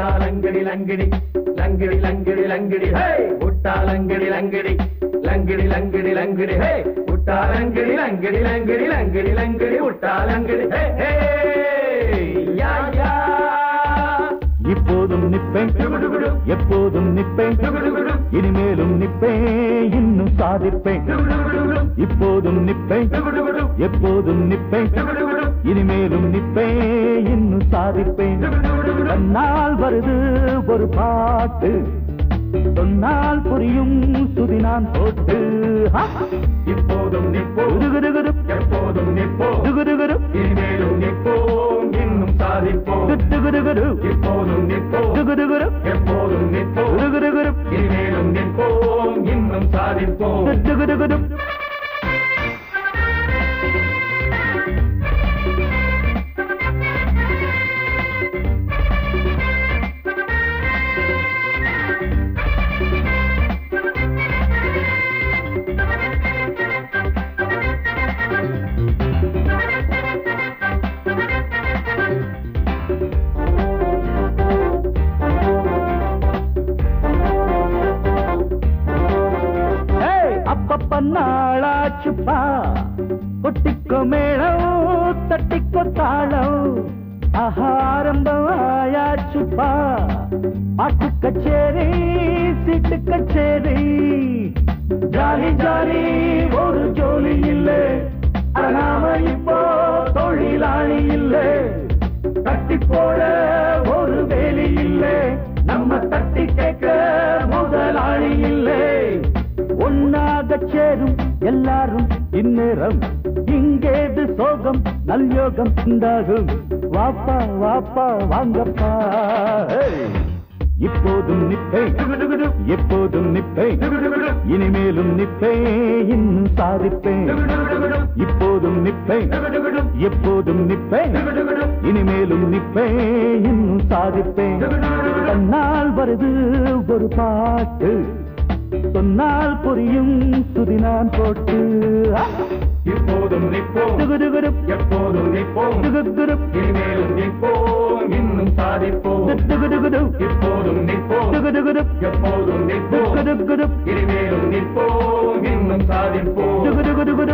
லங்கடி லங்கடி லங்கடி லங்கடி லங்கடி ஹே புட்டா லங்கடி லங்கடி லங்கடி லங்கடி லங்கடி ஹே புட்டா லங்கடி லங்கடி லங்கடி லங்கடி லங்கடி புட்டா லங்கடி ஹே ஹே யா யா இப்போதும் நிப்பேன் டுகுடுகுடு எப்போதும் நிப்பேன் டுகுடுகுடு இனிமேலும் நிப்பேன் இன்னும் சாதிப்பேன் டுகுடுகுடு இப்போதும் நிப்பேன் டுகுடுகுடு எப்போதும் நிப்பேன் டுகுடுகுடு இனிமேலும் நிப்பேன் இன்னும் சாதிப்பேன் தன்னால் வருது ஒரு பாட்டு சொன்னால் புரியும் சுதி நான் போட்டு ஹா! இப்போதும் நிற்போம் குதுகுதுகுது, எப்போதும் நிற்போம் குதுகுதுகுது, இனிமேலும் நிற்போம் இன்னும் சாதிப்போம் குதுகுதுகுது, இப்போதும் நிற்போம் குதுகுதுகுது, எப்போதும் நிற்போம் குதுகுதுகுது, இனிமேலும் நிற்போம் இன்னும் சாதிப்போம் குதுகுதுகுது. ஏய், அப்பப்ப நாளாச்சுப்பா கொட்டிக்கோ மேளம் தட்டிக்கோ தாளம் ஆரம்பம் ஆயாச்சுப்பா பாட்டு கச்சேரி சீட்டு கச்சேரி ஜாலி ஜாலி ஒரு ஜோலி இல்லை அட நாம இப்போ தொழிலாளி இல்லை தட்டி போட ஒரு வேலி இல்லை நம்ம தட்டி கேட்க முதலாளி இல்லை ஒன்னாக சேரும் எல்லாரும் இந்நேரம் இங்கேது சோகம் நல்யோகம் உண்டாகும் வாப்பா வாப்பா வாங்கப்பா ஏய், இப்போதும் நிப்பேன் எப்போதும் நிப்பேன் இனிமேலும் நிப்பேன் இன்னும் சாதிப்பேன் இப்போதும் நிப்பேன் எப்போதும் நிப்பேன் இனிமேலும் நிப்பேன் இன்னும் சாதிப்பேன் தன்னால் வருது ஒரு பாட்டு சொன்னால் புரியும் சுதி நான் போட்டு ஆ! இப்போதும் நிற்போம் துகுதுகுடு, எப்போதும் நிற்போம் துகுதுகுடு, இனிமேலும் நிற்போம் இன்னும் சாதிப்போம் துகுதுகுடு, இப்போதும் நிற்போம் துகுதுகுடு, எப்போதும் நிற்போம் துகுதுகுடு, இனிமேலும் நிற்போம் இன்னும் சாதிப்போம் துகுதுகுடுகுடு.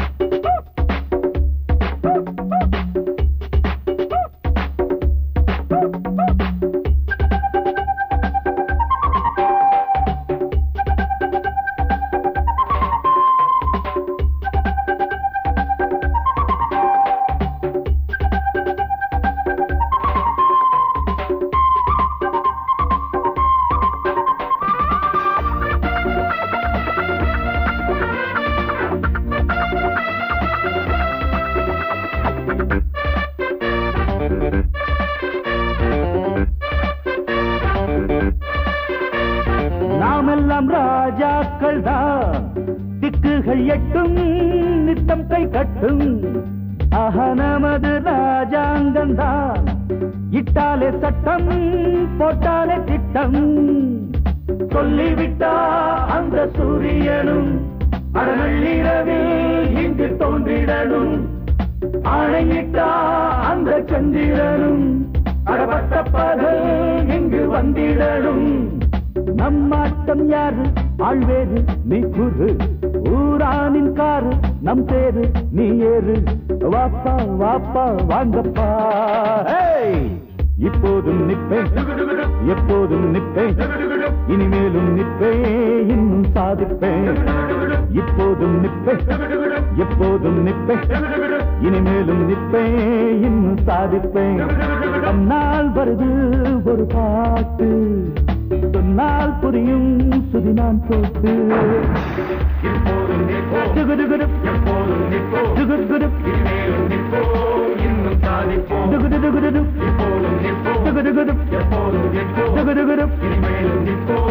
நாமெல்லாம் ராஜாக்கள் தான் திக்குகள் எட்டும் நித்தம் கை கட்டும் ஆஹா நமது ராஜாங்கம் தான் இட்டாலே சட்டம் போட்டாலே திட்டம் சொல்லிவிட்டா அந்த சூரியனும் அடநள்ளிரவில் இங்கு தோன்றிடணும் ஆணையிட்டா அந்த சந்திரனும் அடப்பட்ட பகல் இங்கு வந்திடணும் நம்மாட்டம் யாரு ஆழ்வேறு நீ குரு ஊரானின் காரு நம் பேரு நீ ஏறு வாப்பா வாப்பா வாங்கப்பா ஹேய்! இப்போதும் நிப்பேன் எப்போதும் நிப்பேன் இனிமேலும் நிப்பேன் இன்னும் சாதிப்பேன் இப்போதும் நிப்பேன் எப்போதும் நிப்பேன் இனிமேலும் நிப்பேன் இன்னும் சாதிப்பேன் தன்னால் வருது ஒரு பாட்டு சொன்னால் புரியும் சுதி நான் போட்டு இப்போதும் நிற்போம் துகுதுகுடு, எப்போதும் நிற்போம் துகுதுகுடு, இனிமேலும் நிற்போம் இன்னும் சாதிப்போம் துகுதுகுடுகுடு, இப்போதும் நிற்போம் துகுதுகுடு, எப்போதும் நிற்போம் துகுதுகுடு. இனிமேலும் நிற்போம்